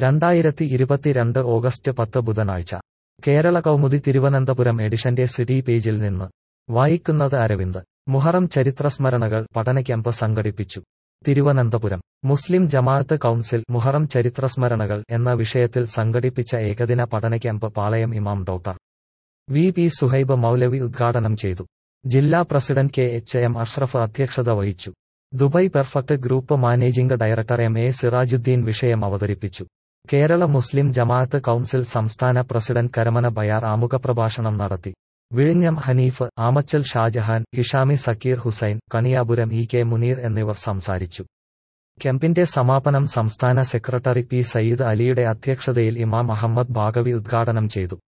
രണ്ടായിരത്തി ഇരുപത്തിരണ്ട് ഓഗസ്റ്റ് പത്ത് ബുധനാഴ്ച കേരള കൗമുദി തിരുവനന്തപുരം എഡിഷന്റെ സിറ്റി പേജിൽ നിന്ന് വായിക്കുന്നത് അരവിന്ദ് മുഹറം ചരിത്രസ്മരണകൾ പഠന ക്യാമ്പ് സംഘടിപ്പിച്ചു തിരുവനന്തപുരം മുസ്ലിം ജമാഅത്ത് കൗൺസിൽ മുഹറം ചരിത്രസ്മരണകൾ എന്ന വിഷയത്തിൽ സംഘടിപ്പിച്ച ഏകദിന പഠന ക്യാമ്പ് പാളയം ഇമാം doctor V P Suhaib Moulavi ഉദ്ഘാടനം ചെയ്തു ജില്ലാ president K H M Ashraf അധ്യക്ഷത വഹിച്ചു Dubai perfect group managing director M A Sirajuddeen വിഷയം അവതരിപ്പിച്ചു കേരള മുസ്ലിം ജമാഅത്ത് കൗൺസിൽ സംസ്ഥാന പ്രസിഡന്റ് കരമന ബയാർ ആമുഖപ്രഭാഷണം നടത്തി വിഴിഞ്ഞം ഹനീഫ് ആമച്ചൽ ഷാജഹാൻ ഹിഷാമി സക്കീർ ഹുസൈൻ കണിയാപുരം ഇ കെ മുനീർ എന്നിവർ സംസാരിച്ചു ക്യാമ്പിന്റെ സമാപനം സംസ്ഥാന സെക്രട്ടറി പി സയ്യിദ് അലിയുടെ അധ്യക്ഷതയിൽ ഇമാം അഹമ്മദ് ബാഗവി ഉദ്ഘാടനം ചെയ്തു